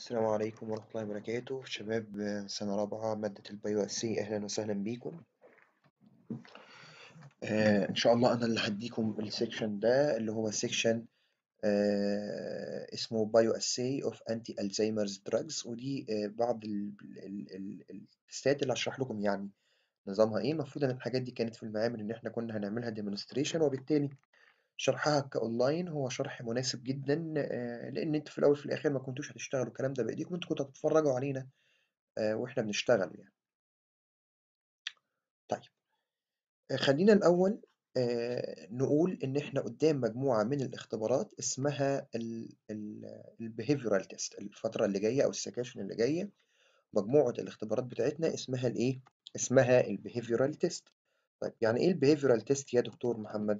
السلام عليكم ورحمة الله وبركاته شباب سنة رابعة مادة البيو أسي أهلا وسهلا بيكم آه إن شاء الله أنا اللي هديكم السكشن ده اللي هو سكشن آه اسمه بايو أسي أوف أنتي ألزهايمرز دراجز ودي آه بعض ال- ال- ال- التستات اللي هشرح لكم يعني نظامها إيه المفروض إن الحاجات دي كانت في المعامل إن إحنا كنا هنعملها ديمونستريشن وبالتالي شرحها كأونلاين هو شرح مناسب جدا آه لأن أنتوا في الأول في الآخر ما كنتوش هتشتغلوا الكلام ده بإيديكم أنتوا كنتوا هتتفرجوا علينا آه وإحنا بنشتغل يعني طيب آه، خلينا الأول آه، نقول إن إحنا قدام مجموعة من الاختبارات اسمها ال behavioral test الفترة اللي جاية أو السكاشن اللي جاية مجموعة الاختبارات بتاعتنا اسمها الإيه؟ اسمها ال behavioral test طيب يعني إيه ال behavioral test يا دكتور محمد؟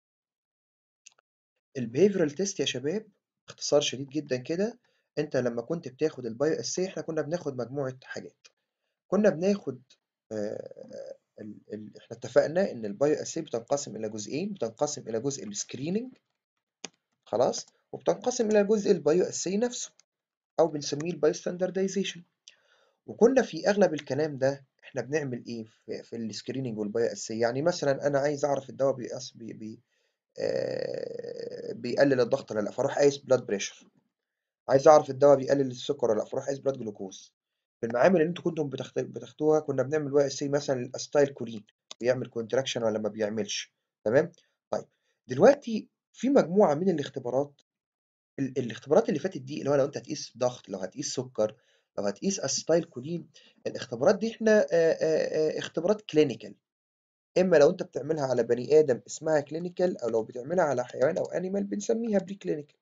ال behavioral test يا شباب باختصار شديد جدا كده أنت لما كنت بتاخد البايو اسي إحنا كنا بناخد مجموعة حاجات كنا بناخد آه، ال- ال- احنا اتفقنا ان البايو اسي بتنقسم الى جزئين بتنقسم الى جزء السكريننج خلاص وبتنقسم الى جزء البايو اسي نفسه او بنسميه البايو ستاندردايزيشن وكنا في اغلب الكلام ده احنا بنعمل ايه في, في السكريننج والبايو اسي يعني مثلا انا عايز اعرف الدواء بيقص بي بي آه بيقلل الضغط ولا لا فاروح قايس بلاد بريشر عايز اعرف الدواء بيقلل السكر ولا لا فاروح قايس بلاد جلوكوز في المعامل اللي انتوا كنتم بتخت- بتاخدوها كنا بنعمل واي اس مثلا الاستايل كولين بيعمل كونتراكشن ولا ما بيعملش تمام طيب دلوقتي في مجموعه من الاختبارات ال- الاختبارات اللي فاتت دي اللي هو لو انت هتقيس ضغط لو هتقيس سكر لو هتقيس استايل كولين الاختبارات دي احنا آه، آه، آه، اختبارات كلينيكال اما لو انت بتعملها على بني ادم اسمها كلينيكال او لو بتعملها على حيوان او انيمال بنسميها بري كلينيكال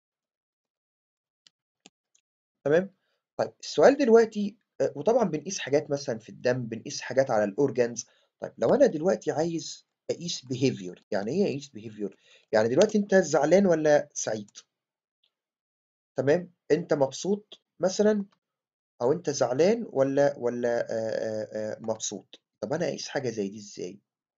تمام طيب السؤال دلوقتي آه، وطبعا بنقيس حاجات مثلا في الدم بنقيس حاجات على الاورجانز طيب لو انا دلوقتي عايز اقيس behavior يعني ايه اقيس behavior يعني دلوقتي انت زعلان ولا سعيد تمام انت مبسوط مثلا او انت زعلان ولا ولا آه، آه، آه، مبسوط طب انا اقيس حاجه زي دي ازاي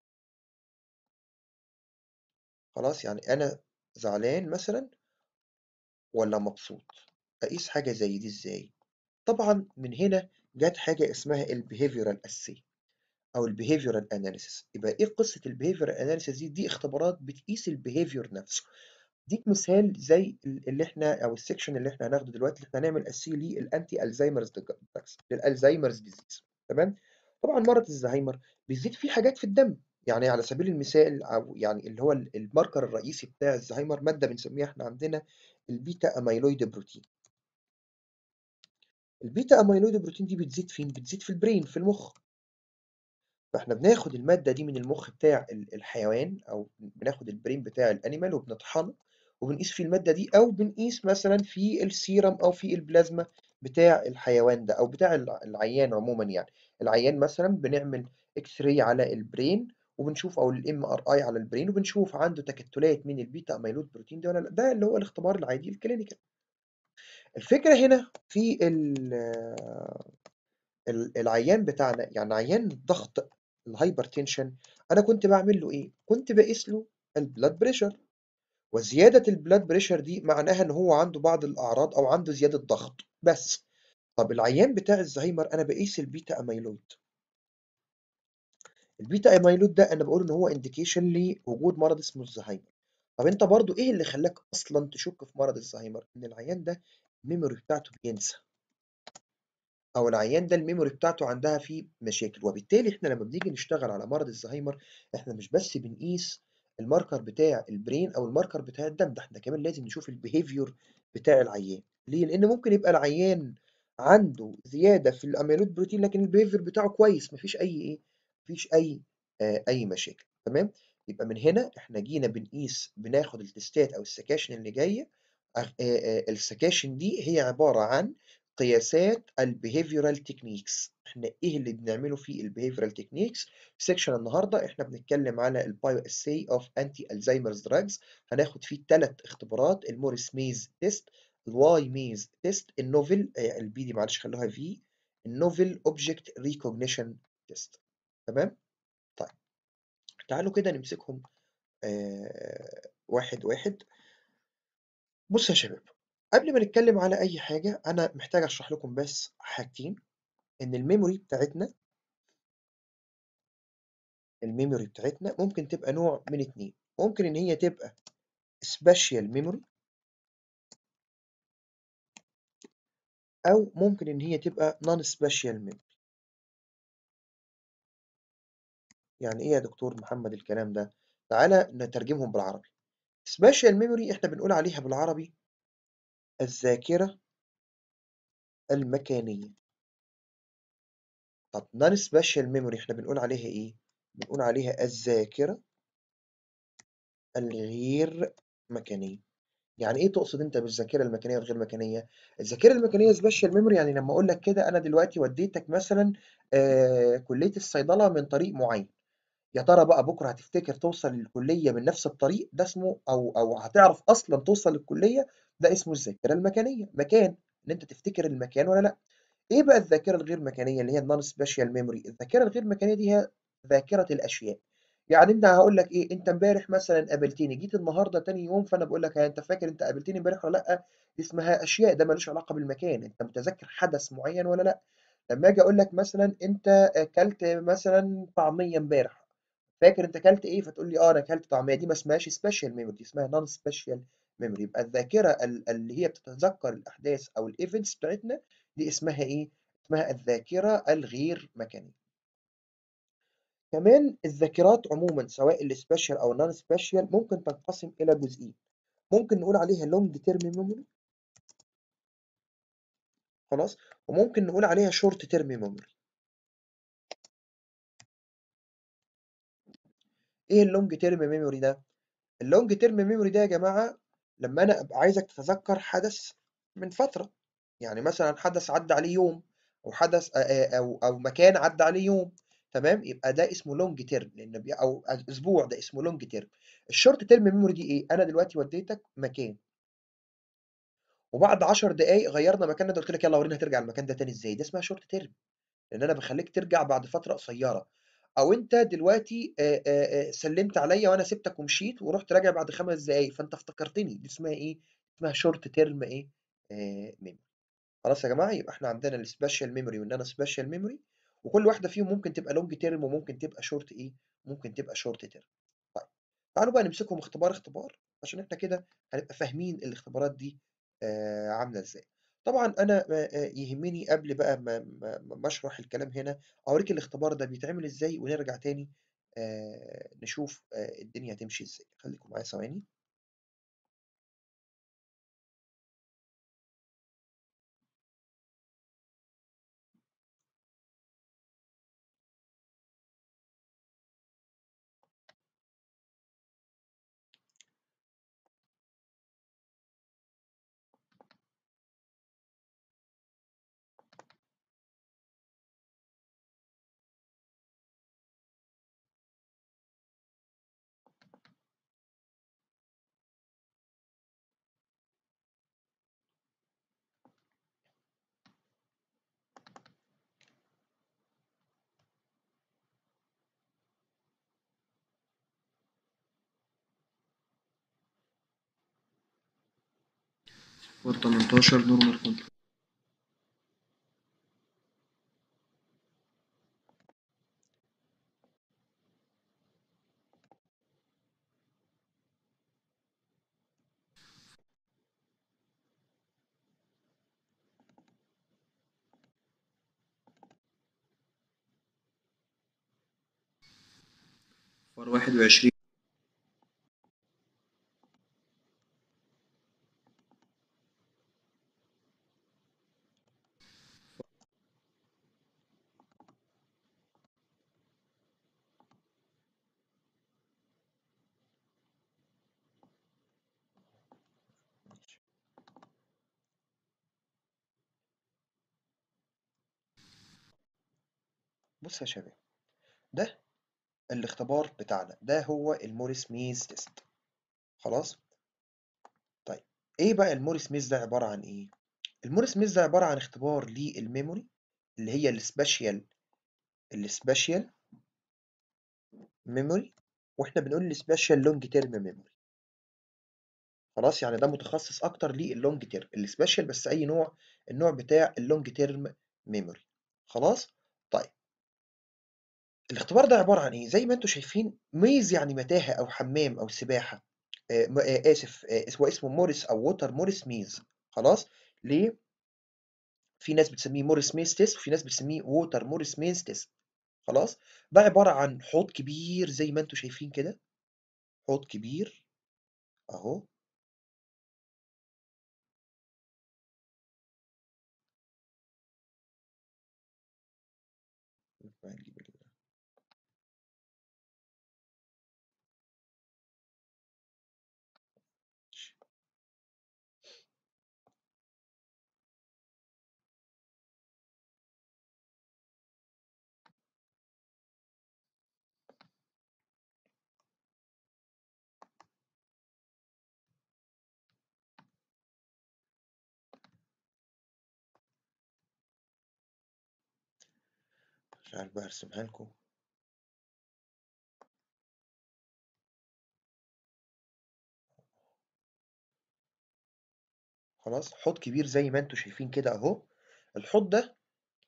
خلاص يعني انا زعلان مثلا ولا مبسوط اقيس حاجه زي دي ازاي طبعا من هنا جت حاجه اسمها البيهيفيورال اسي او البيهيفيورال اناليسيس يبقى ايه قصه البيهيفيورال اناليسيس دي دي اختبارات بتقيس البيهيفيور نفسه اديك مثال زي ال- اللي احنا او السكشن اللي احنا هناخده دلوقتي اللي احنا هنعمل اسي للانتي الزهايمرز دراجز للالزهايمرز ديزيز تمام طبعا مرض الزهايمر بيزيد فيه حاجات في الدم يعني على سبيل المثال او يعني اللي هو ال- الماركر الرئيسي بتاع الزهايمر ماده بنسميها احنا عندنا البيتا اميلويد بروتين البيتا اميلويد بروتين دي بتزيد فين بتزيد في البرين في المخ فاحنا بناخد المادة دي من المخ بتاع ال- الحيوان أو بناخد البرين بتاع الأنيمال وبنطحنه وبنقيس فيه المادة دي أو بنقيس مثلا في السيرم أو في البلازما بتاع الحيوان ده أو بتاع الع- العيان عموما يعني العيان مثلا بنعمل اكس راي على البرين وبنشوف او الام ار اي على البرين وبنشوف عنده تكتلات من البيتا اميلود بروتين ده ولا لا ده اللي هو الاختبار العادي الكلينيكال الفكره هنا في ال- ال- العيان بتاعنا يعني عيان الضغط الهايبرتنشن انا كنت بعمل له ايه كنت بقيس له البلاد بريشر وزياده البلاد بريشر دي معناها ان هو عنده بعض الاعراض او عنده زياده ضغط بس طب العيان بتاع الزهايمر انا بقيس البيتا اميلويد البيتا اميلويد ده انا بقول ان هو انديكيشن لوجود مرض اسمه الزهايمر طب انت برضو ايه اللي خلاك اصلا تشك في مرض الزهايمر ان العيان ده الميموري بتاعته بينسى او العيان ده الميموري بتاعته عندها فيه مشاكل وبالتالي احنا لما بنيجي نشتغل على مرض الزهايمر احنا مش بس بنقيس الماركر بتاع البرين او الماركر بتاع الدم ده احنا كمان لازم نشوف البيهيفيور بتاع العيان ليه لان ممكن يبقى العيان عنده زياده في الاميلود بروتين لكن البيهيفيور بتاعه كويس مفيش اي ايه مفيش اي آه اي مشاكل تمام يبقى من هنا احنا جينا بنقيس بناخد التستات او السكاشن اللي جايه آه، آه، السكاشن دي هي عباره عن قياسات البيهيفيورال تكنيكس احنا ايه اللي بنعمله في البيهيفيورال تكنيكس سيكشن النهارده احنا بنتكلم على البايو اسي اوف انتي الزهايمرز دراجز هناخد فيه ثلاث اختبارات الموريس ميز تيست الواي ميز تيست النوفل آه، البي دي معلش خلوها في النوفل اوبجكت ريكوجنيشن تيست تمام طيب تعالوا كده نمسكهم آه واحد واحد بص يا شباب قبل ما نتكلم على أي حاجة أنا محتاج أشرح لكم بس حاجتين إن الميموري بتاعتنا الميموري بتاعتنا ممكن تبقى نوع من اتنين ممكن إن هي تبقى سبيشال ميموري أو ممكن إن هي تبقى نون سبيشال ميموري يعني إيه يا دكتور محمد الكلام ده؟ تعالى نترجمهم بالعربي سبيشال ميموري إحنا بنقول عليها بالعربي الذاكرة المكانية طب نون سبيشال ميموري إحنا بنقول عليها إيه؟ بنقول عليها الذاكرة الغير مكانية يعني إيه تقصد أنت بالذاكرة المكانية والغير مكانية؟ الذاكرة المكانية سبيشال ميموري يعني لما أقول لك كده أنا دلوقتي وديتك مثلا آه كلية الصيدلة من طريق معين يا ترى بقى بكرة هتفتكر توصل للكلية من نفس الطريق ده اسمه أو أو هتعرف أصلا توصل للكلية ده اسمه الذاكرة المكانية مكان إن أنت تفتكر المكان ولا لأ إيه بقى الذاكرة الغير مكانية اللي هي النون سبيشال ميموري الذاكرة الغير مكانية دي هي ذاكرة الأشياء يعني أنت هاقول لك إيه أنت امبارح مثلًا قابلتني جيت النهارده تاني يوم فأنا باقول لك ها أنت فاكر أنت قابلتني امبارح والّا لأ؟ دي اسمها أشياء ده ما لوش علاقة بالمكان أنت متذكر حدث معين والّا لأ؟ لما آجي أقول لك مثلًا أنت أكلت مثلًا طعمية امبارح فاكر أنت كلت إيه؟ فتقول لي آه أنا كلت طعمية دي ما اسمهاش special memory دي اسمها non special memory يبقى الذاكرة ال اللي هي بتتذكر الأحداث أو الevents بتاعتنا دي اسمها إيه؟ اسمها الذاكرة الغير مكانية. كمان الذاكرات عمومًا سواء الspecial أو الnon special ممكن تنقسم إلى جزئين، ممكن نقول عليها long term memory خلاص؟ وممكن نقول عليها short term memory. إيه الlong term memory ده؟ الlong term memory ده يا جماعة لما أنا أبقى عايزك تتذكر حدث من فترة، يعني مثلًا حدث عدّى عليه يوم أو حدث آآ أو أو مكان عدّى عليه يوم تمام؟ يبقى ده اسمه long term لإن بي أو أسبوع ده اسمه long term. الshort term memory دي إيه؟ أنا دلوقتي وديتك مكان. وبعد 10 دقايق غيّرنا مكاننا ده قُلت لك يالّا ورّيني هترجع المكان ده تاني إزاي، ده اسمها short term لإن أنا باخلّيك ترجع بعد فترة قصيّرة، أو أنت دلوقتي آآ آآ آآ سلِّمت عليَّ وأنا سِبتك ومشيت ورُحت راجع بعد 5 دقايق، فأنت افتكرتني، دي اسمها إيه، اسمها short term إيه، آآ memory خلاص يا جماعة، يبقى إحنا عندنا الspecial memory والnon special memory وكل واحدة فيهم ممكن تبقى long term وممكن تبقى short إيه، ممكن تبقى short term. طيب، تعالوا بقى نمسكهم اختبار، اختبار عشان إحنا كده هنبقى فاهمين الاختبارات دي آآ عاملة إزاي. طبعًا أنا آآ آآ يهمني قبل بقى ما ما ما أشرح الكلام هنا، أورّيك الاختبار ده بيتعمل إزاي ونرجع تاني آآ نشوف آآ الدنيا هتمشي إزاي. خليكم معايا ثواني. و18 normal control فار 21 ماشي. بُص يا شباب، ده الاختبار بتاعنا، ده هو الMorris Maze test خلاص؟ طيب، إيه بقى الMorris Maze ده عبارة عن إيه؟ الMorris Maze ده عبارة عن اختبار للmemory اللي هي الspecial الspecial memory وإحنا بنقول الspecial long term memory خلاص يعني ده متخصص اكتر لللونج تيرم السبيشال بس اي نوع النوع بتاع اللونج تيرم ميموري خلاص طيب الاختبار ده عبارة عن إيه؟ زي ما أنتم شايفين ميز يعني متاهة أو حمام أو سباحة آه م- آه آسف آه هو اسمه موريس أو ووتر موريس ميز خلاص ليه؟ في ناس بتسميه موريس ميز تيست وفي ناس بتسميه ووتر موريس ميز تيست خلاص ده عبارة عن حوض كبير زي ما أنتم شايفين كده حوض كبير أهو هنجيب ال- مش عارف بقى أرسمها لكم خلاص حوض كبير زي ما أنتم شايفين كده أهو الحوض ده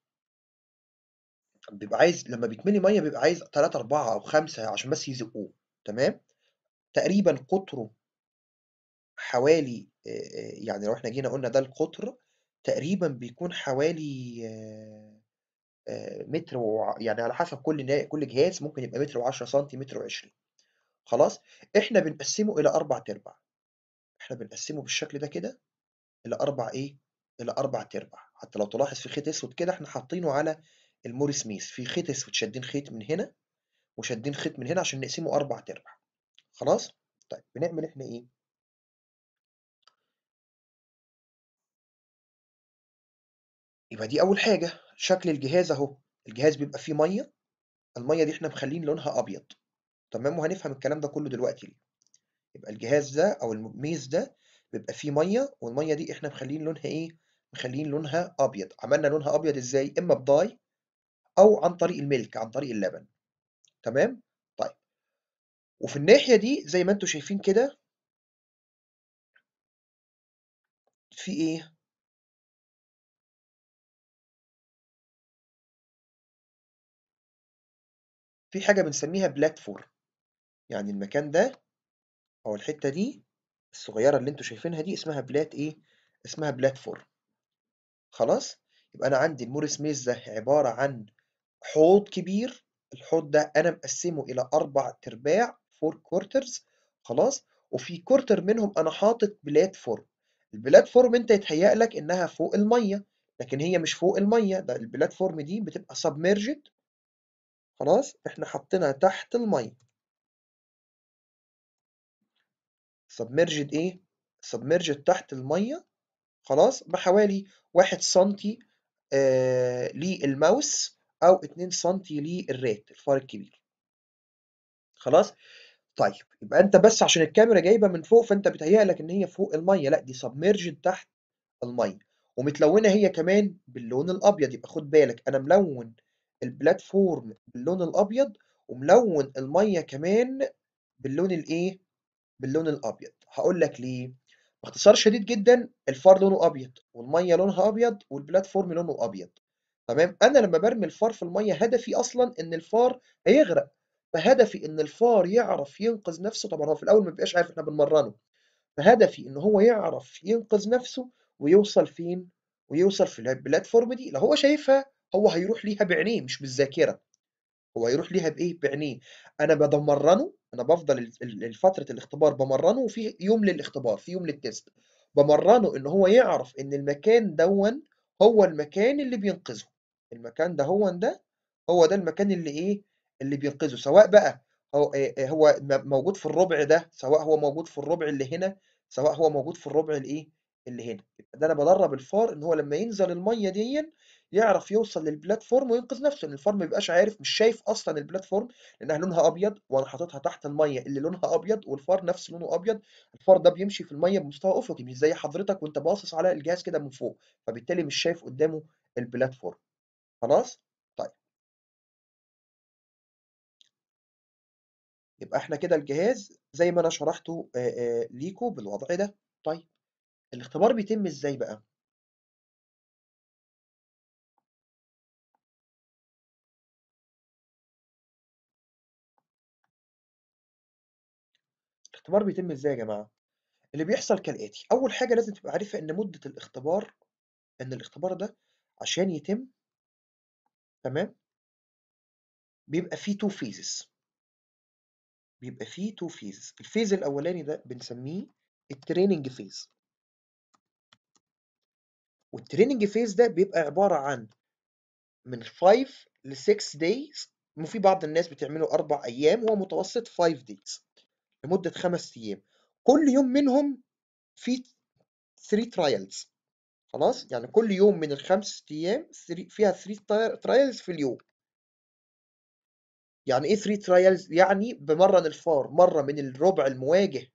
بيبقى عايز لما بيتملي مية بيبقى عايز 3 4 أو 5 عشان بس يزقوه تمام تقريبا قطره حوالي آآ آآ يعني لو إحنا جينا قُلنا ده القطر، تقريبًا بيكون حوالي آآ آآ متر وع يعني على حسب كل نا كل جهاز ممكن يبقى متر و10 سنتي، متر و20 خلاص؟ إحنا بنقسّمه إلى 4 تربع، إحنا بنقسّمه بالشكل ده كده إلى 4 إيه، إلى 4 تربع، حتى لو تلاحظ في خيط أسود كده إحنا حاطينه على الموريس ميس، في خيط أسود شادين خيط من هنا وشادين خيط من هنا عشان نقسمه 4 تربع، خلاص؟ طيب بنعمل إحنا إيه؟ يبقى دي أول حاجة، شكل الجهاز أهو، الجهاز بيبقى فيه مَيّة المَيّة دي إحنا مخلّين لونها أبيض، تمام، وهنفهم الكلام ده كلّه دلوقتي ليه. يبقى الجهاز ده أو الميز ده بيبقى فيه مَيّة، والمَيّة دي إحنا مخلّين لونها إيه، مخلّين لونها أبيض. عملنا لونها أبيض إزاي؟ إمّا بdye أو عن طريق المِلك، عن طريق اللبن، تمام؟ طيب، وفي الناحية دي زي ما أنتم شايفين كده في إيه؟ في حاجة بنسميها platform يعني المكان ده أو الحتّة دي الصغيّرة اللي أنتم شايفينها دي اسمها بلات إيه، اسمها platform خلاص؟ يبقى أنا عندي الموريس ميز ده عبارة عن حوض كبير، الحوض ده أنا مقسّمه إلى 4 ترباع 4 quarters خلاص، وفي quarter منهم أنا حاطط platform الplatform أنت يتهيأ لك إنها فوق المَيّة، لكن هي مش فوق المَيّة، ده الplatform دي بتبقى submerged خلاص، إحنا حاطينها تحت المَيّة. submerged إيه، submerged تحت المَيّة خلاص، بحوالي 1 سنتي آآ للماوس أو 2 سنتي للrat الفار الكبير. خلاص؟ طيب، يبقى أنت بس عشان الكاميرا جايبة من فوق فأنت بيتهيأ لك إن هي فوق المَيّة، لأ دي submerged تحت المَيّة، ومتلونة هي كمان باللون الأبيض، يبقى خُد بالك أنا ملوّن الplatform باللون الأبيض، وملوّن المَيّة كمان باللون الإيه، باللون الأبيض، هاقول لك ليه، باختصار شديد جدًا الفار لونه أبيض، والمَيّة لونها أبيض، والplatform لونه أبيض، تمام، أنا لمّا بارمي الفار في المَيّة هدفي أصلًا إن الفار هيغرق، فهدفي إن الفار يعرف ينقذ نفسه طبعًا هو في الأول ما بيبقاش عارف إحنا بنمرّنه، فهدفي إن هو يعرف ينقذ نفسه ويوصل فين، ويوصل في الplatform دي، لو هو شايفها هو هيروح ليها بعينيه مش بالذاكرة. هو هيروح ليها بإيه، بعينيه، أنا بد بامرّنه، أنا بافضل ال ال الفترة الاختبار بامرّنه وفي يوم للاختبار، في يوم للtest بامرّنه إن هو يعرف إن المكان دوًّا هو المكان اللي بينقذه، المكان دهوًا ده هو ده المكان اللي إيه، اللي بينقذه، سواء بقى هو آآ هو م موجود في الربع ده، سواء هو موجود في الربع اللي هنا، سواء هو موجود في الربع الإيه، اللي هنا، يبقى ده أنا بادرّب الفار إن هو لمّا ينزل المَيّة ديًّا يعرف يوصل للplatform وينقذ نفسه، لأن الفار ما بيبقاش عارف مش شايف أصلًا الplatform لأنها لونها أبيض، وأنا حاططها تحت المَيّة اللي لونها أبيض، والفار نفسه لونه أبيض، الفار ده بيمشي في المَيّة بمستوى أفقي مش زي حضرتك وأنت باصص على الجهاز كده من فوق، فبالتالي مش شايف قدّامه الplatform خلاص؟ طيب. يبقى إحنا كده الجهاز زي ما أنا شرحته آآ آآ ليكم بالوضع ده. طيب الاختبار بيتم إزاي بقى؟ الاختبار بيتم إزاي يا جماعة؟ اللي بيحصل كالآتي، أول حاجة لازم تبقى عارفها إن مدة الاختبار إن الاختبار ده عشان يتم تمام؟ بيبقى فيه 2 phases بيبقى فيه 2 phases الphase الأولاني ده بنسميه الtraining phase. والtraining phase ده بيبقى عبارة عن من 5 ل6 days وفي بعض الناس بتعمله 4 أيام وهو متوسط 5 days لمدة 5 أيام. كل يوم منهم فيه 3 trials خلاص؟ يعني كل يوم من ال5 أيام 3 فيها 3 trials في اليوم. يعني إيه 3 trials؟ يعني بامرّن الفار مرّة من الربع المواجه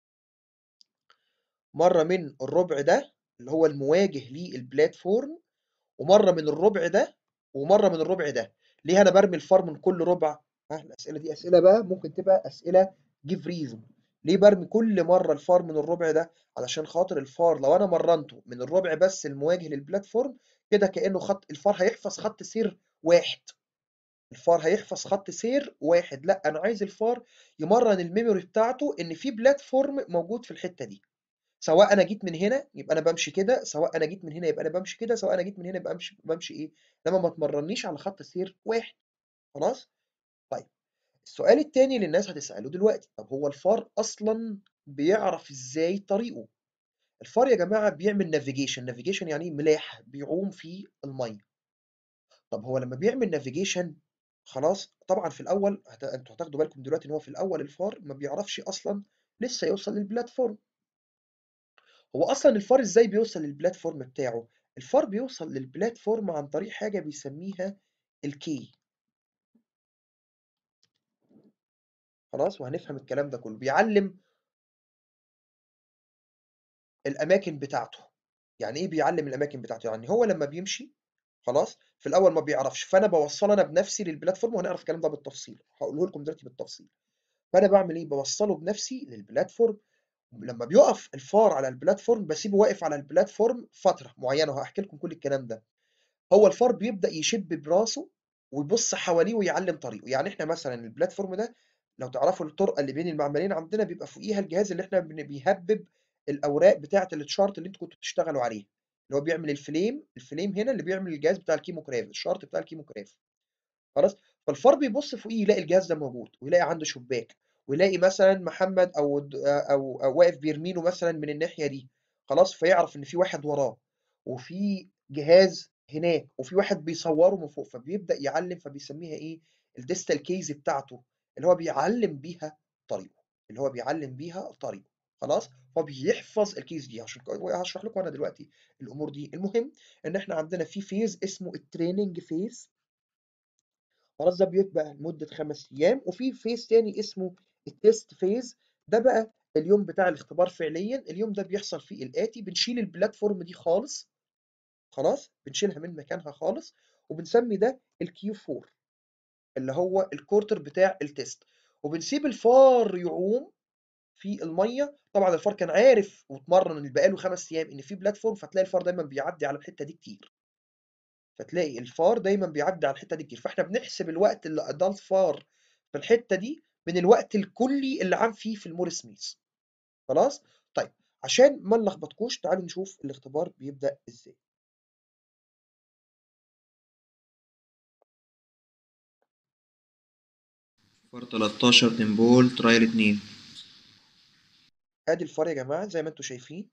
مرّة من الربع ده اللي هو المواجه للplatform ومرّة من الربع ده ومرّة من الربع ده. ليه أنا بارمي الفار من كل ربع؟ ها الأسئلة دي أسئلة بقى ممكن تبقى أسئلة give reason ليه بارمي كل مرّة الفار من الربع ده؟ علشان خاطر الفار لو أنا مرّنته من الربع بس المواجه للplatform كده كإنه خط الفار هيحفظ خط سير واحد. الفار هيحفظ خط سير واحد، لأ أنا عايز الفار يمرّن الmemory بتاعته إن في platform موجود في الحتة دي. سواء أنا جيت من هنا يبقى أنا بامشي كده، سواء أنا جيت من هنا يبقى أنا بامشي كده، سواء أنا جيت من هنا يبقى أمشي بامشي إيه، إنما ما تمرّنيش على خط سير واحد. خلاص؟ طيب السؤال التاني اللي الناس هتسأله دلوقتي، طب هو الفار أصلًا بيعرف إزاي طريقه؟ الفار يا جماعة بيعمل navigation، navigation يعني إيه؟ ملاحة، بيعوم في المَيّة. طب هو لمّا بيعمل navigation خلاص، طبعًا في الأول هت أنتم هتاخدوا بالكم دلوقتي إن هو في الأول الفار ما بيعرفش أصلًا لسه يوصل للplatform. هو أصلًا الفار إزاي بيوصل للplatform بتاعه؟ الفار بيوصل للplatform عن طريق حاجة بيسميها الkey. خلاص، وهنفهم الكلام ده كله. بيعلّم الأماكن بتاعته. يعني إيه بيعلّم الأماكن بتاعته؟ يعني هو لمّا بيمشي خلاص، في الأول ما بيعرفش، فأنا باوصّله أنا بنفسي للplatform وهنعرف الكلام ده بالتفصيل، هاقوله لكم دلوقتي بالتفصيل. فأنا باعمل إيه، باوصّله بنفسي للplatform لمّا بيُقف الفار على الplatform باسيبه واقف على الplatform فترة معيّنة وهاحكي لكم كل الكلام ده. هو الفار بيبدأ يشِب براسه ويبُص حواليه ويعلّم طريقه. يعني إحنا مثلًا الplatform ده لو تعرفوا الطرقة اللي بين المعملين عندنا بيبقى فوقيها الجهاز اللي إحنا بن بيهبِّب الأوراق بتاعة الchart اللي أنتم كنتم بتشتغلوا عليه، اللي هو بيعمل الframe الframe هنا اللي بيعمل الجهاز بتاع الchemograph الchart بتاع الchemograph خلاص، فالفار بيبُص فوقيه يلاقي الجهاز ده موجود ويلاقي عنده شباك ويلاقي مثلًا محمد أو د أو أو واقف بيرمي له مثلًا من الناحية دي خلاص، فيعرف إن في واحد وراه وفي جهاز هناك وفي واحد بيصوّره من فوق، فبيبدأ يعلّم فبيسميها إيه، الdistal keys بتاعته اللي هو بيعلّم بيها طريقه، اللي هو بيعلّم بيها طريقه خلاص، فبيحفظ الkeys دي عشان ك وهاشرح لكم أنا دلوقتي الأمور دي. المهم إن إحنا عندنا في phase اسمه الtraining phase خلاص، ده بيبقى لمدة 5 أيام وفي phase تاني اسمه الtest phase ده بقى اليوم بتاع الاختبار فعليًا، اليوم ده بيحصل فيه الآتي، بنشيل الplatform دي خالص خلاص، بنشيلها من مكانها خالص وبنسمي ده الQ4 اللي هو الquarter بتاع الtest وبنسيب الفار يعوم في المَيّة، طبعًا الفار كان عارف واتمرّن إن بقى له 5 أيام إن في platform فتلاقي الفار دايمًا بيعدّي على الحتة دي كتير. فتلاقي الفار دايمًا بيعدّي على الحتة دي كتير، فإحنا بنحسب الوقت اللي قضّاه الفار في الحتة دي من الوقت الكلّي اللي عام فيه في الMorse Maze خلاص؟ طيب عشان ما نلخبطكوش تعالوا نشوف الاختبار بيبدأ إزاي. فار 13 ديمبول ترايل 2 آدي الفار يا جماعة زي ما أنتم شايفين.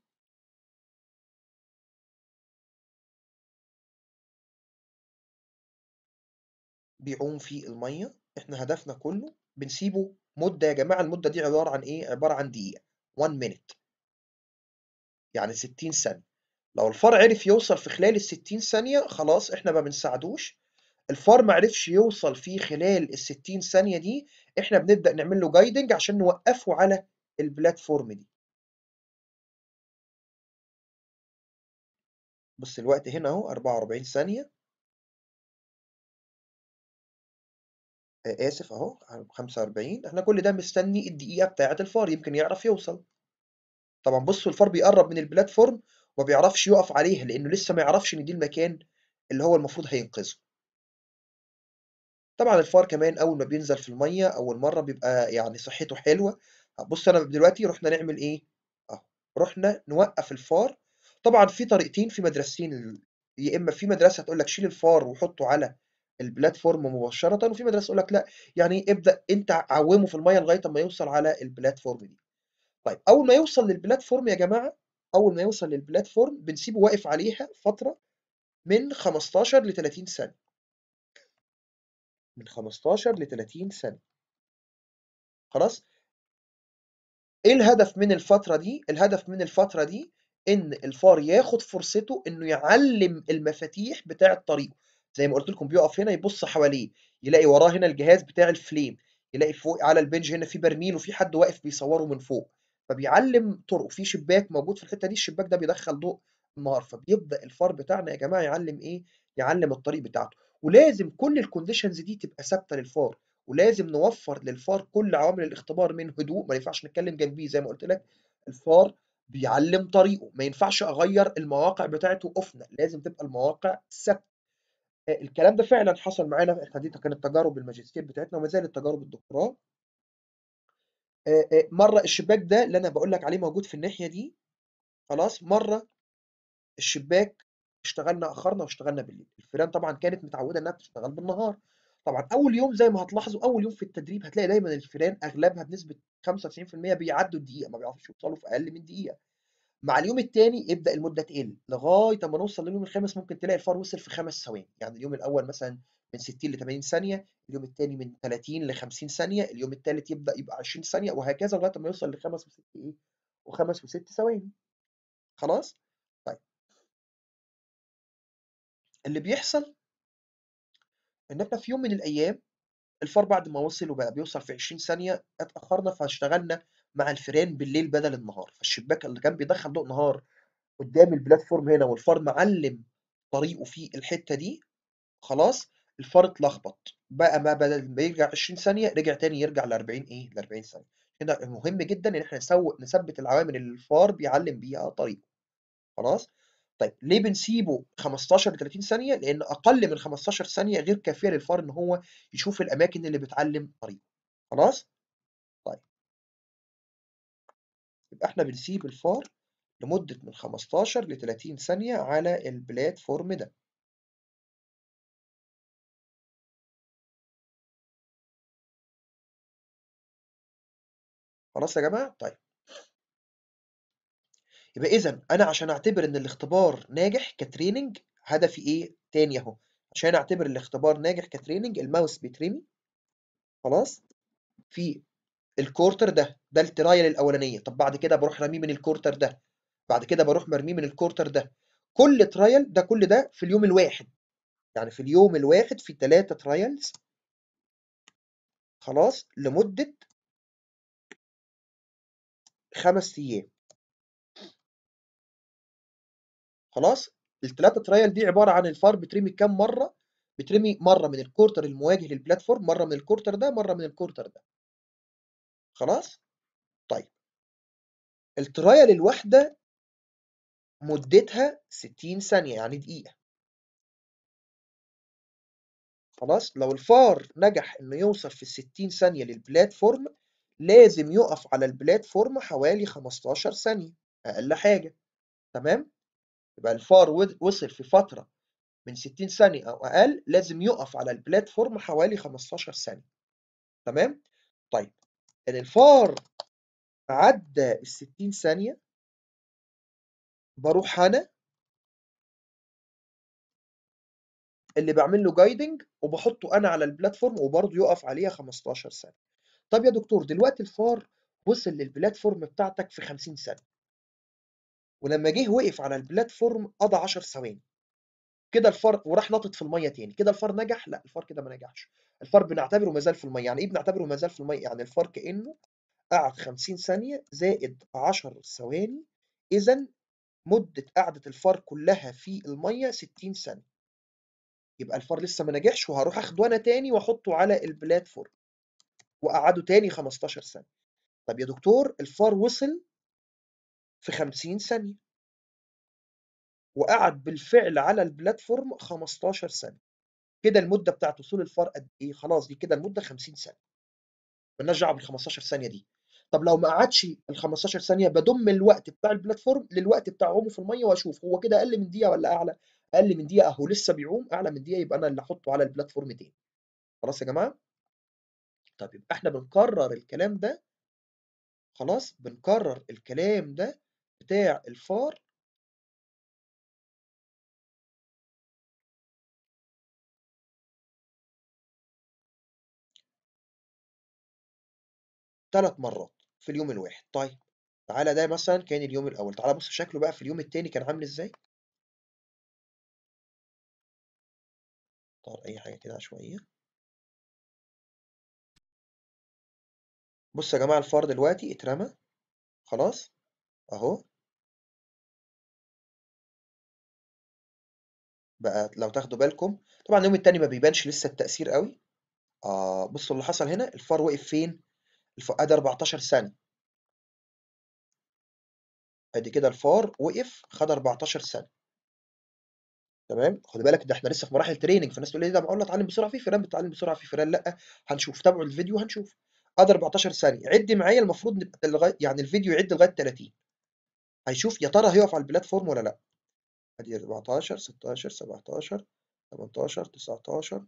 بيعوم في المَيّة، إحنا هدفنا كلّه بنسيبه مدة يا جماعة المدة دي عبارة عن إيه، عبارة عن دقيقة 1 minute يعني 60 ثانية. لو الفار عرف يوصل في خلال ال60 ثانية خلاص إحنا ما بنساعدوش، الفار ما عرفش يوصل في خلال ال60 ثانية دي، إحنا بنبدأ نعمل له guiding عشان نوقّفه على الplatform دي. بُص الوقت هنا أهو 44 ثانية. آه، آسف أهو 45 إحنا كل ده مستني الدقيقة بتاعة الفار يمكن يعرف يوصل طبعا بصوا الفار بيقرب من البلاتفورم وما بيعرفش يقف عليها لأنه لسه ما يعرفش إن دي المكان اللي هو المفروض هينقذه طبعا الفار كمان أول ما بينزل في المية أول مرة بيبقى يعني صحته حلوة بص أنا دلوقتي رحنا نعمل إيه؟ أهو رحنا نوقف الفار طبعا في طريقتين في مدرستين يا إما في مدرسة تقول لك شيل الفار وحطه على البلاتفورم مباشرة وفي مدرسة تقول لك لا يعني ابدأ أنت عومه في المية لغاية ما يوصل على البلاتفورم دي طيب أول ما يوصل للبلاتفورم يا جماعة أول ما يوصل للبلاتفورم بنسيبه واقف عليها فترة من 15 ل 30 ثانية من 15 ل 30 ثانية خلاص ايه الهدف من الفترة دي؟ الهدف من الفترة دي ان الفار ياخد فرصته انه يعلم المفاتيح بتاعة طريقه زي ما قلت لكم بيقف هنا يبص حواليه يلاقي وراه هنا الجهاز بتاع الفليم يلاقي فوق على البنج هنا في برميل وفي حد واقف بيصوره من فوق فبيعلم طرقه في شباك موجود في الحتة دي الشباك ده بيدخل ضوء النهار فبيبدأ الفار بتاعنا يا جماعة يعلم ايه؟ يعلم الطريق بتاعته ولازم كل الكونديشنز دي تبقى ثابتة للفار ولازم نوفر للفار كل عوامل الاختبار من هدوء ما ينفعش نتكلم جنبيه زي ما قلت لك الفار بيعلم طريقه ما ينفعش اغير المواقع بتاعته اوفنا لازم تبقى المواقع ثابته آه، الكلام ده فعلا حصل معانا احنا دي كانت تجارب الماجستير بتاعتنا وما زالت تجارب الدكتوراه آه، آه، مره الشباك ده اللي انا بقول لك عليه موجود في الناحيه دي خلاص مره الشباك اشتغلنا اخرنا واشتغلنا بالليل الفيران طبعا كانت متعوده انها بتشتغل بالنهار طبعا اول يوم زي ما هتلاحظوا اول يوم في التدريب هتلاقي دايما الفيران اغلبها بنسبه 95% بيعدوا الدقيقه ما بيعرفوش يوصلوا في اقل من دقيقه مع اليوم الثاني يبدا المده تقل لغايه اما نوصل لليوم الخامس ممكن تلاقي الفار وصل في خمس ثواني يعني اليوم الاول مثلا من 60 ل 80 ثانيه اليوم الثاني من 30 ل 50 ثانيه اليوم الثالث يبدا يبقى 20 ثانيه وهكذا لغايه ما يوصل لخمس وست ايه وخمس وست ثواني خلاص طيب اللي بيحصل ان احنا في يوم من الايام الفار بعد ما وصل وبقى بيوصل في 20 ثانيه اتاخرنا فاشتغلنا مع الفيران بالليل بدل النهار فالشباك اللي كان بيدخل ضوء نهار قدام البلاتفورم هنا والفار معلم طريقه في الحته دي خلاص الفار اتلخبط بقى ما بدل ما يرجع 20 ثانيه رجع تاني يرجع ل 40 ايه ل 40 ثانيه كده مهم جدا ان احنا نسوق نثبت العوامل اللي الفار بيعلم بيها طريقه خلاص طيب ليه بنسيبه 15 ل 30 ثانيه لان اقل من 15 ثانيه غير كافيه للفار ان هو يشوف الاماكن اللي بتعلم طريقه خلاص طيب يبقى احنا بنسيب الفار لمدة من 15 ل 30 ثانية على البلاتفورم ده خلاص يا جماعة طيب يبقى إذا أنا عشان أعتبر إن الاختبار ناجح كتريننج هدفي إيه تاني أهو عشان أعتبر الاختبار ناجح كتريننج الماوس بيترمي خلاص في الكورتر ده ده الترايل الأولانية طب بعد كده بروح راميه من الكورتر ده بعد كده بروح مرميه من الكورتر ده كل ترايل ده كل ده في اليوم الواحد يعني في اليوم الواحد في ثلاثة ترايلز خلاص لمدة خمس أيام خلاص الثلاثة ترايل دي عبارة عن الفار بترمي كام مرة بترمي مرة من الكورتر المواجه للبلاتفورم مرة من الكورتر ده مرة من الكورتر ده خلاص طيب الترايل الواحدة مدتها 60 ثانية يعني دقيقة خلاص لو الفار نجح انه يوصل في ال 60 ثانية للبلاتفورم لازم يقف على البلاتفورم حوالي 15 ثانية اقل حاجة تمام يبقى الفار وصل في فترة من 60 ثانية او اقل لازم يقف على البلاتفورم حوالي 15 ثانية تمام طيب ان الفار عدى ال 60 ثانية بروح انا اللي بعمل له جايدنج وبحطه انا على البلاتفورم وبرضه يقف عليها 15 ثانيه طب يا دكتور دلوقتي الفار وصل للبلاتفورم بتاعتك في 50 ثانيه ولما جه وقف على البلاتفورم قضى 10 ثواني كده الفار وراح نطط في الميه تاني كده الفار نجح لا الفار كده ما نجحش الفار بنعتبره ما زال في الميه يعني ايه بنعتبره ما زال في الميه يعني الفار كانه قعد 50 ثانيه زائد 10 ثواني اذا مده قعده الفار كلها في الميه 60 ثانيه يبقى الفار لسه ما نجحش وهروح اخده انا تاني واحطه على البلاتفورم واقعده تاني 15 ثانيه طب يا دكتور الفار وصل في 50 ثانيه وقعد بالفعل على البلاتفورم 15 ثانيه كده المده بتاعت وصول الفار قد ايه خلاص دي كده المده 50 ثانيه مالناش دعوه بال 15 ثانيه دي طب لو ما قعدش ال 15 ثانيه بضم الوقت بتاع البلاتفورم للوقت بتاع عومه في الميه واشوف هو كده اقل من دقيقه ولا اعلى اقل من دقيقه اهو لسه بيعوم اعلى من دقيقه يبقى انا اللي احطه على البلاتفورم تاني خلاص يا جماعه طب يبقى احنا بنكرر الكلام ده خلاص بنكرر الكلام ده بتاع الفار ثلاث مرات في اليوم الواحد طيب تعالى ده مثلا كان اليوم الاول تعالى بص شكله بقى في اليوم التاني كان عامل ازاي طب اي حاجه كده عشوائيه بص يا جماعه الفار دلوقتي اترمى خلاص اهو بقى لو تاخدوا بالكم طبعا اليوم التاني ما بيبانش لسه التأثير قوي اه بصوا اللي حصل هنا الفار وقف فين الفار ادي 14 ثانية ادي كده الفار وقف خد 14 ثانية تمام خد بالك ده احنا لسه في مراحل تريننج فالناس تقول لي ده معقول اتعلم بسرعه في فيران بتتعلم بسرعه في فيران لا هنشوف تابعوا الفيديو هنشوف ادي 14 ثانية عد معايا المفروض نبقى لغايه يعني الفيديو يعد لغايه 30 هيشوف يا ترى هيقف على البلاتفورم ولا لا ادي 14 16 17 18 19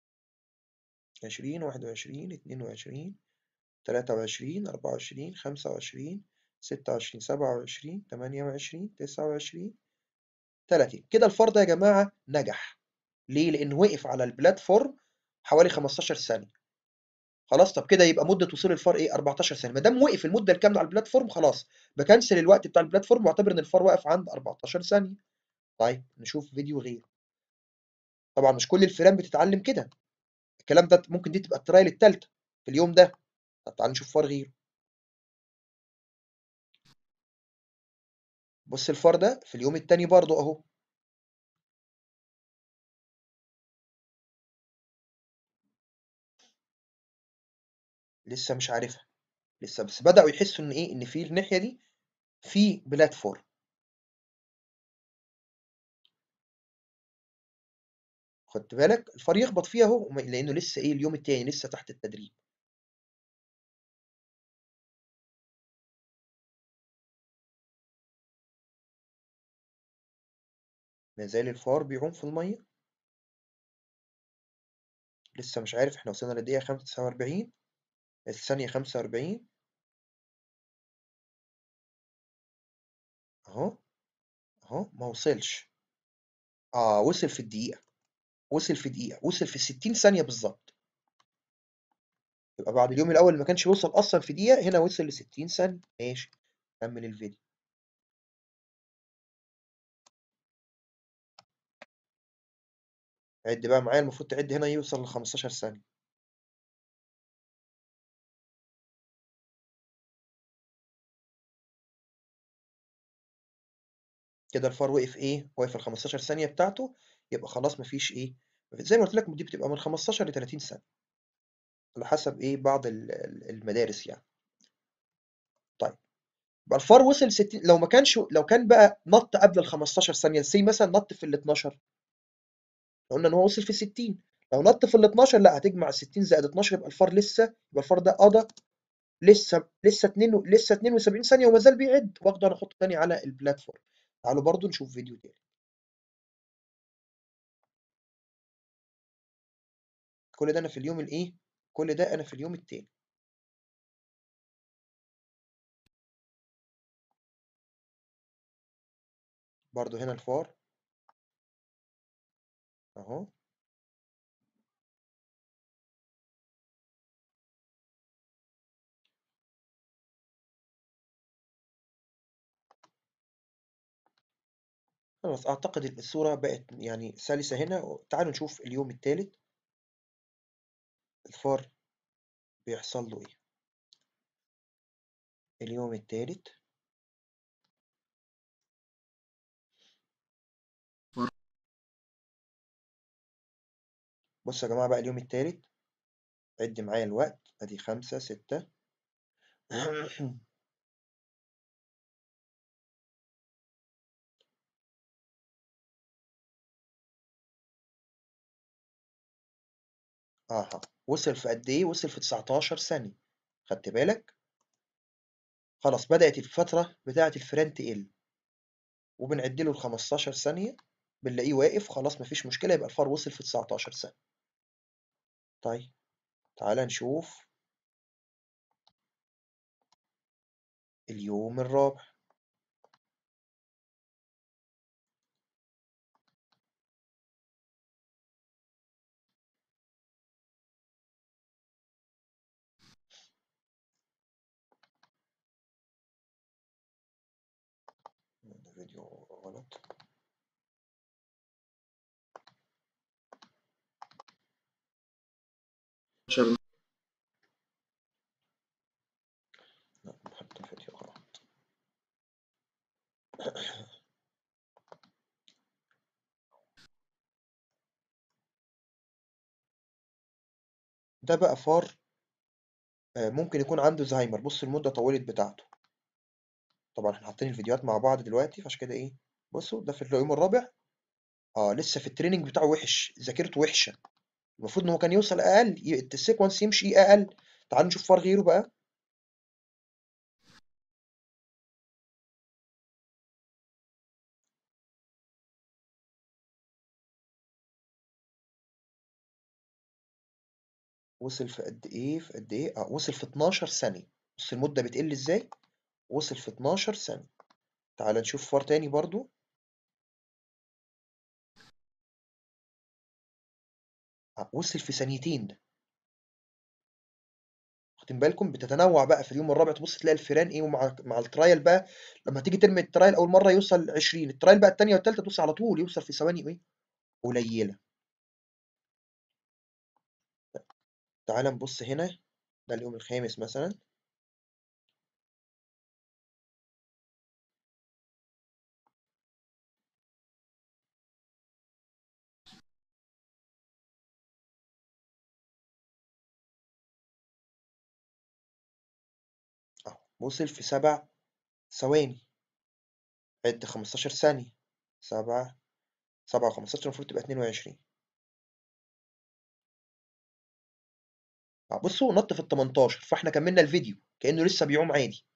20 21 22 23 24 25 26 27 28 29 30 كده الفار ده يا جماعة نجح ليه؟ لأنه وقف على البلاتفورم حوالي 15 ثانية خلاص طب كده يبقى مدة وصول الفار إيه 14 ثانية ما دام وقف المدة الكاملة على البلاتفورم خلاص بكنسل الوقت بتاع البلاتفورم واعتبر إن الفار واقف عند 14 ثانية طيب نشوف فيديو غيره طبعا مش كل الفيران بتتعلم كده الكلام ده ممكن دي تبقى الترايل التالتة في اليوم ده طب تعال نشوف فار غيره بص الفار ده في اليوم التاني برضه اهو لسه مش عارفها لسه بس بدأوا يحسوا ان ايه ان في الناحية دي في بلاتفورم خدت بالك الفار يخبط فيها اهو وما- لانه لسه ايه اليوم التاني لسه تحت التدريب ما زال الفار بيعوم في المية لسه مش عارف احنا وصلنا للدقيقة 45 الثانية 45 اهو اهو ما وصلش اه وصل في الدقيقة وصل في دقيقة وصل في 60 ثانية بالظبط يبقى بعد اليوم الأول اللي ما كانش وصل أصلا في دقيقة هنا وصل ل 60 ثانية ماشي كمل الفيديو عد بقى معايا المفروض تعد هنا يوصل ل 15 ثانية كده الفار وقف ايه واقف ال 15 ثانية بتاعته يبقى خلاص مفيش ايه زي ما قلت لك دي بتبقى من 15 ل 30 ثانية على حسب ايه بعض ال- ال- المدارس يعني طيب يبقى الفار وصل 60 لو ما كانش لو كان بقى نط قبل ال 15 ثانية سي مثلا نط في ال 12 قلنا ان هو وصل في 60 لو نط في ال 12 لا هتجمع 60 زائد 12 يبقى الفار لسه يبقى الفار ده قضى لسه لسه 2 لسه 72 ثانية وما زال بيعد واخده انا احطه تاني على البلاتفورم تعالوا برضو نشوف فيديو تاني كل ده انا في اليوم الايه كل ده انا في اليوم التاني برضو هنا الفار اهو خلاص اعتقد الصورة بقت يعني سلسة هنا تعالوا نشوف اليوم التالت الفار بيحصل له ايه اليوم التالت بصوا يا جماعة بقى اليوم التالت عد معايا الوقت ادي خمسة ستة اها وصل في قد ايه وصل في 19 ثانية خدت بالك خلاص بدأت الفترة بتاعة الفيران تقل وبنعد له ال 15 ثانية بنلاقيه واقف خلاص مفيش مشكلة يبقى الفار وصل في 19 ثانية طيب تعالى نشوف اليوم الرابع ده فيديو غلط عشر لا حتى فيديو غلط ده بقى فار آه، ممكن يكون عنده زهايمر بص المدة طولت بتاعته طبعا احنا حاطين الفيديوهات مع بعض دلوقتي فعشان كده ايه بصوا ده في اليوم الرابع اه لسه في التريننج بتاعه وحش ذاكرته وحشة المفروض ان هو كان يوصل اقل ي- السيكونس يمشي اقل تعالوا نشوف فار غيره بقى وصل في قد ايه في قد ايه اه وصل في 12 ثانية بص المدة بتقل ازاي وصل في 12 ثانية تعال نشوف فار تاني برضو آه وصل في ثانيتين ده واخدين بالكم بتتنوع بقى في اليوم الرابع تبص تلاقي الفيران ايه ومع مع الترايل بقى لما تيجي ترمي الترايل اول مره يوصل 20 الترايل بقى الثانيه والثالثه تبص على طول يوصل في ثواني ايه قليله تعال نبص هنا ده اليوم الخامس مثلا اهو وصل في سبع ثواني عد 15 ثانيه سبعة سبعة و15 المفروض تبقى 22 آه، بصوا نط في ال 18 فاحنا كملنا الفيديو كأنه لسه بيعوم عادي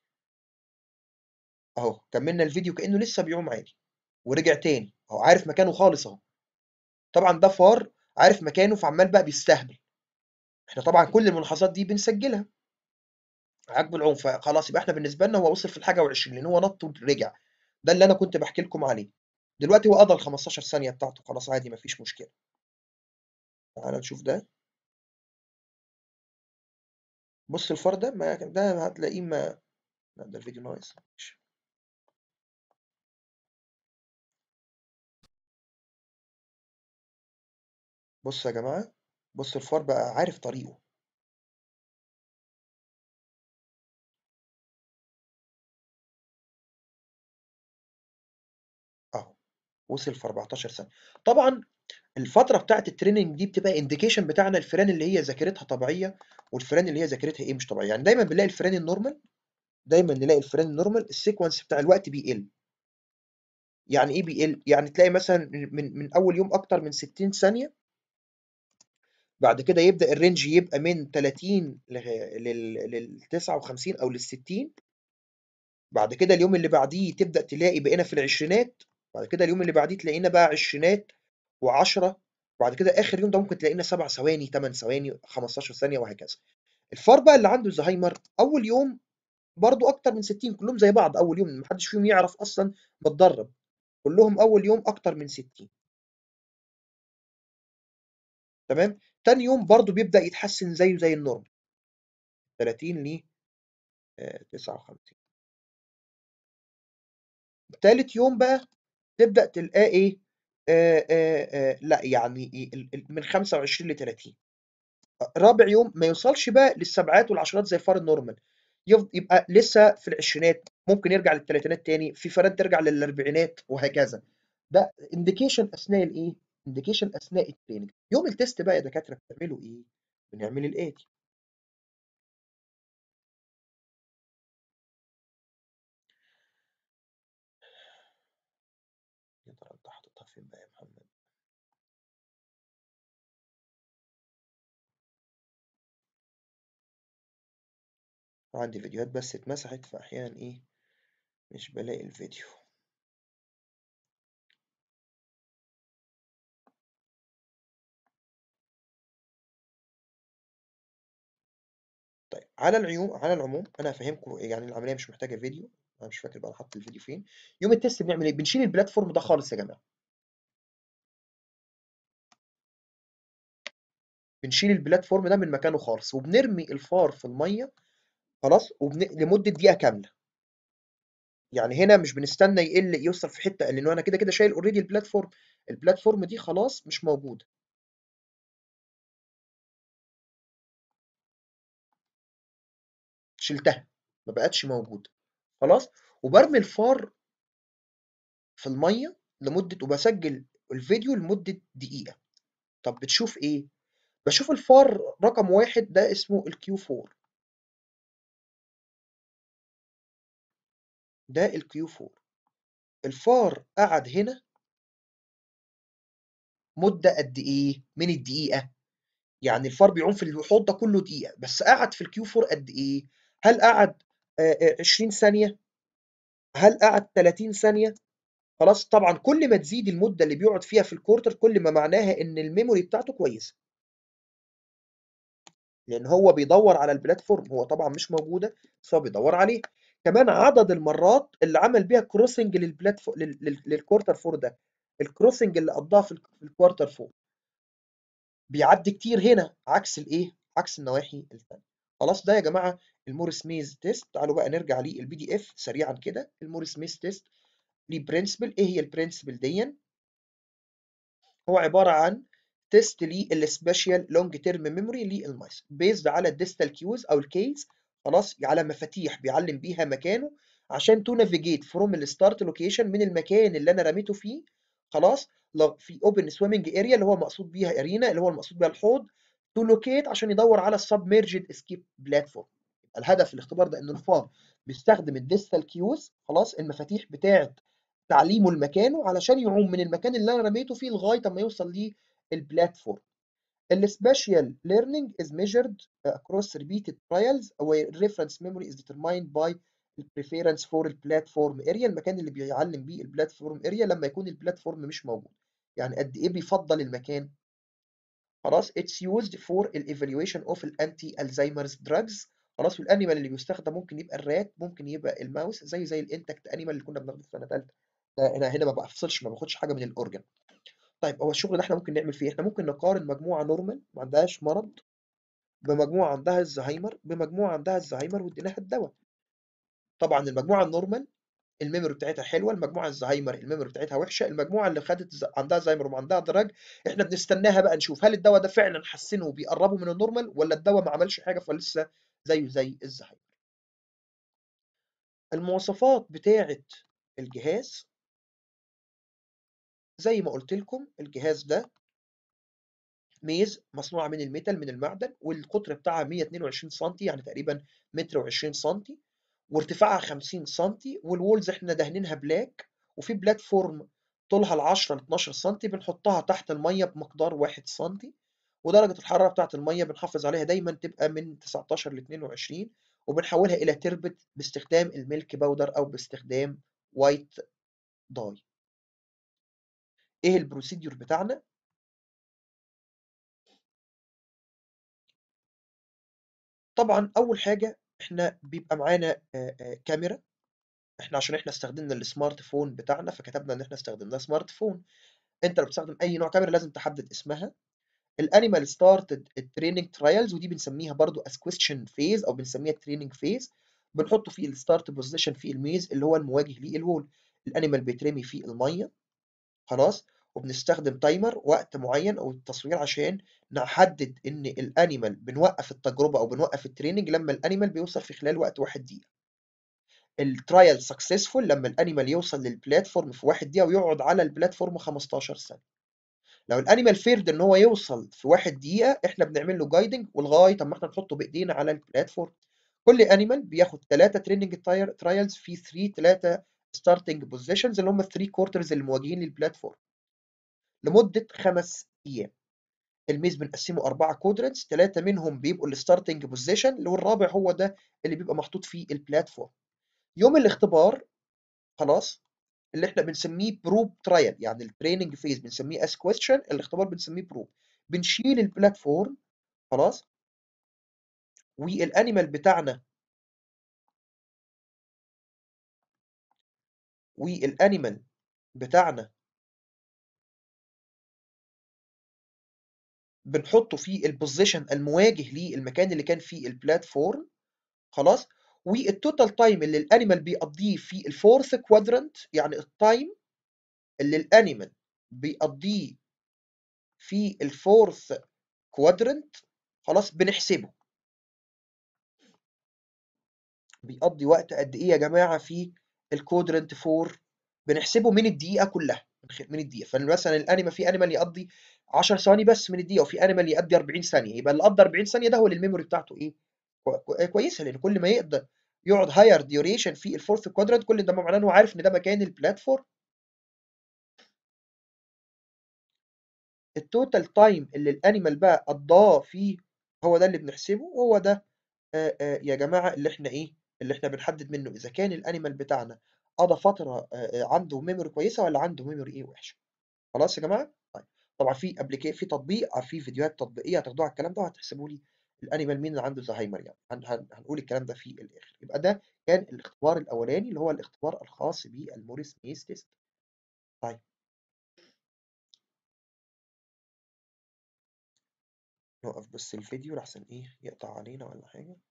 اهو كملنا الفيديو كأنه لسه بيعوم عادي ورجع تاني اهو عارف مكانه خالص اهو طبعا ده فار عارف مكانه فعمال بقى بيستهبل احنا طبعا كل الملاحظات دي بنسجلها عقب العوم فخلاص يبقى احنا بالنسبه لنا هو وصل في الحاجه و20 لان هو نط ورجع ده اللي انا كنت بحكي لكم عليه دلوقتي هو قضى ال 15 ثانيه بتاعته خلاص عادي مفيش مشكله تعالى نشوف ده بص الفار ده ما ده هتلاقيه ما لا ده الفيديو ناقص ماشي. بص يا جماعه بص الفار بقى عارف طريقه اهو وصل في 14 ثانيه طبعا الفتره بتاعه التريننج دي بتبقى انديكيشن بتاعنا الفئران اللي هي ذاكرتها طبيعيه والفئران اللي هي ذاكرتها ايه مش طبيعيه يعني دايما بنلاقي الفئران النورمال دايما نلاقي الفئران النورمال السيكونس بتاع الوقت بيقل يعني ايه بيقل يعني تلاقي مثلا من من اول يوم اكتر من 60 ثانيه بعد كده يبدا الرينج يبقى من 30 لل 59 او لل 60 بعد كده اليوم اللي بعديه تبدا تلاقي بقينا في العشرينات بعد كده اليوم اللي بعديه تلاقينا بقى عشرينات و10 بعد كده اخر يوم ده ممكن تلاقينا 7 ثواني 8 ثواني 15 ثانيه وهكذا الفار بقى اللي عنده زهايمر اول يوم برضو اكتر من 60 كلهم زي بعض اول يوم محدش فيهم يعرف اصلا متدرب كلهم اول يوم اكتر من 60 تمام تاني يوم برضو بيبدا يتحسن زيه زي النورمال 30 ل 59 تالت يوم بقى تبدا تلقاه ايه آه آه آه لا يعني إيه ال- ال- من 25 ل 30 رابع يوم ما يوصلش بقى للسبعات والعشرات زي فار النورمال يفض- يبقى لسه في العشرينات ممكن يرجع للثلاثينات تاني في فرد ترجع للاربعينات وهكذا ده انديكيشن اثناء الايه انديكيشن اثناء التريننج يوم التست بقى يا دكاتره بتعملوا ايه بنعمل الاتي يا ترى انت حاططها فين بقى يا محمد عندي فيديوهات بس اتمسحت فاحيانا ايه مش بلاقي الفيديو طيب على العيوم على العموم انا هفهمكم يعني العمليه مش محتاجه فيديو انا مش فاكر بقى انا حاطط الفيديو فين يوم التست بنعمل ايه بنشيل البلاتفورم ده خالص يا جماعه بنشيل البلاتفورم ده من مكانه خالص وبنرمي الفار في الميه خلاص وبن... لمده دقيقه كامله يعني هنا مش بنستنى يقل يوصل في حته لانه انا كده كده شايل اوريدي البلاتفورم البلاتفورم دي خلاص مش موجوده شلتها ما بقتش موجوده خلاص وبرمي الفار في الميه لمده وبسجل الفيديو لمده دقيقه طب بتشوف ايه بشوف الفار رقم واحد ده اسمه الكيو 4 ده الكيو 4 الفار قعد هنا مدة قد ايه من الدقيقة يعني الفار بيعوم في الحوض ده كله دقيقة بس قعد في الكيو 4 قد ايه هل قعد آه، آه، 20 ثانية هل قعد 30 ثانية خلاص طبعا كل ما تزيد المدة اللي بيقعد فيها في الكورتر كل ما معناها ان الميموري بتاعته كويسة لان هو بيدور على البلاتفورم هو طبعا مش موجودة بس هو بيدور عليه كمان عدد المرات اللي عمل بيها كروسنج للبلاتفورم للكورتر 4 ده الكروسنج اللي قضاها في ال- في الكوارتر 4 بيعدي كتير هنا عكس الايه عكس النواحي الثانيه خلاص ده يا جماعه الموريس ميز تيست تعالوا بقى نرجع للبي دي اف سريعا كده الموريس ميز تيست ليه برنسبل ايه هي البرنسبل دي هو عباره عن تيست للسبيشال لونج تيرم ميموري للمايس بيزد على الديستال كيوز او الكيز خلاص على مفاتيح بيعلم بيها مكانه عشان تو نافيجيت فروم الستارت لوكيشن من المكان اللي انا رميته فيه خلاص لو في اوبن سويمنج اريا اللي هو مقصود بيها ارينا اللي هو المقصود بيها الحوض تو لوكيت عشان يدور على السبميرجد اسكيب بلاتفورم الهدف الاختبار ده ان الفار بيستخدم الديستال كيوز خلاص المفاتيح بتاعه تعليمه لمكانه علشان يعوم من المكان اللي انا رميته فيه لغايه اما يوصل للبلاتفورم السبيشال learning is measured across repeated trials where reference memory is determined by the preference for the platform area المكان اللي بيعلم بيه البلاتفورم اريا لما يكون البلاتفورم مش موجود يعني قد ايه بيفضل المكان خلاص it's used for the evaluation of الانتي الزهايمرز drugs خلاص والانيمال اللي بيستخدم ممكن يبقى الرات ممكن يبقى الماوس زي زي الانتكت انيمال اللي كنا بناخده في سنه ثالثه انا هنا ما بفصلش ما باخدش حاجه من الاورجن طيب هو الشغل ده احنا ممكن نعمل فيه إيه؟ احنا ممكن نقارن مجموعه نورمال ما عندهاش مرض بمجموعه عندها الزهايمر بمجموعه عندها الزهايمر واديناها الدواء طبعا المجموعه النورمال الميموري بتاعتها حلوه المجموعه الزهايمر الميموري بتاعتها وحشه المجموعه اللي خدت ز- عندها زهايمر وعندها دراج احنا بنستناها بقى نشوف هل الدواء ده فعلا حسنه وبيقربه من النورمال ولا الدواء ما عملش حاجه فلسه زيه زي الزهايمر المواصفات بتاعه الجهاز زي ما قلت لكم الجهاز ده ميز مصنوعه من الميتال من المعدن والقطر بتاعها 122 سم يعني تقريبا متر و20 سم وارتفاعها 50 سم والوولز احنا دهنينها بلاك وفي بلاتفورم طولها ل 10 ل 12 سم بنحطها تحت الميه بمقدار 1 سم ودرجه الحراره بتاعه الميه بنحافظ عليها دايما تبقى من 19 ل 22 وبنحولها الى تربت باستخدام الميلك باودر او باستخدام وايت داي ايه البروسيدور بتاعنا طبعا اول حاجه احنا بيبقى معانا آه، آه، كاميرا احنا عشان احنا استخدمنا السمارت فون بتاعنا فكتبنا ان احنا استخدمنا سمارت فون انت لو بتستخدم اي نوع كاميرا لازم تحدد اسمها الانيمال ستارتد التريننج ترايلز ودي بنسميها برضو as question phase او بنسميها تريننج phase بنحطه في الستارت بوزيشن في الميز اللي هو المواجه للهول الانيمال بيترمي في الميه خلاص وبنستخدم تايمر وقت معين او التصوير عشان نحدد ان الانيمال بنوقف التجربه او بنوقف التريننج لما الانيمال بيوصل في خلال وقت واحد دقيقه الترايل سكسسفول لما الانيمال يوصل للبلاتفورم في واحد دقيقه ويقعد على البلاتفورم 15 ثانيه لو الانيمال فيرد ان هو يوصل في واحد دقيقه احنا بنعمل له جايدنج ولغايه اما احنا نحطه بايدينا على البلاتفورم كل انيمال بياخد ثلاثه تريننج ترايلز في 3 ثلاثه ستارتنج بوزيشنز اللي هم 3 كوارترز اللي مواجهين للبلاتفورم لمده خمس ايام الميز بنقسمه اربعه كودرنتس ثلاثه منهم بيبقوا الستارتنج بوزيشن والرابع هو ده اللي بيبقى محطوط فيه البلاتفورم يوم الاختبار خلاص اللي احنا بنسميه بروب ترايل يعني التريننج فيز بنسميه اس كويستشن الاختبار بنسميه بروب بنشيل البلاتفورم خلاص والانيمال بتاعنا والانيمال بتاعنا بنحطه في البوزيشن المواجه للمكان اللي كان فيه البلاتفورم خلاص والتوتال تايم اللي الانيمال بيقضيه في الفورث كوادرنت يعني التايم اللي الانيمال بيقضيه في الفورث كوادرنت خلاص بنحسبه بيقضي وقت قد ايه يا جماعه في الكوادرنت 4 بنحسبه من الدقيقه كلها من الدقيقه فمثلا الانيمال في انيمال يقضي 10 ثواني بس من الدقيقه وفي انيمال يقضي 40 ثانيه يبقى اللي قضى 40 ثانيه ده هو اللي الميموري بتاعته ايه كويسه لان كل ما يقدر يقعد هاير ديوريشن في الفورث كوادرنت كل ده معناه انه عارف ان ده مكان البلاتفورم التوتال تايم اللي الانيمال بقى قضاه فيه هو ده اللي بنحسبه وهو ده آآ آآ يا جماعه اللي احنا ايه اللي احنا بنحدد منه اذا كان الانيمال بتاعنا قضى فتره عنده ميموري كويسه ولا عنده ميموري ايه وحشه خلاص يا جماعه طيب طبعا في ابلكي في تطبيق في فيديوهات تطبيقيه هتاخدوها على الكلام ده وهتحسبوا لي الانيمال مين اللي عنده زهايمر يعني هن هن هنقول الكلام ده في الاخر يبقى ده كان الاختبار الاولاني اللي هو الاختبار الخاص بالموريس ميز تيست طيب نوقف بس الفيديو لحسن ايه يقطع علينا ولا حاجه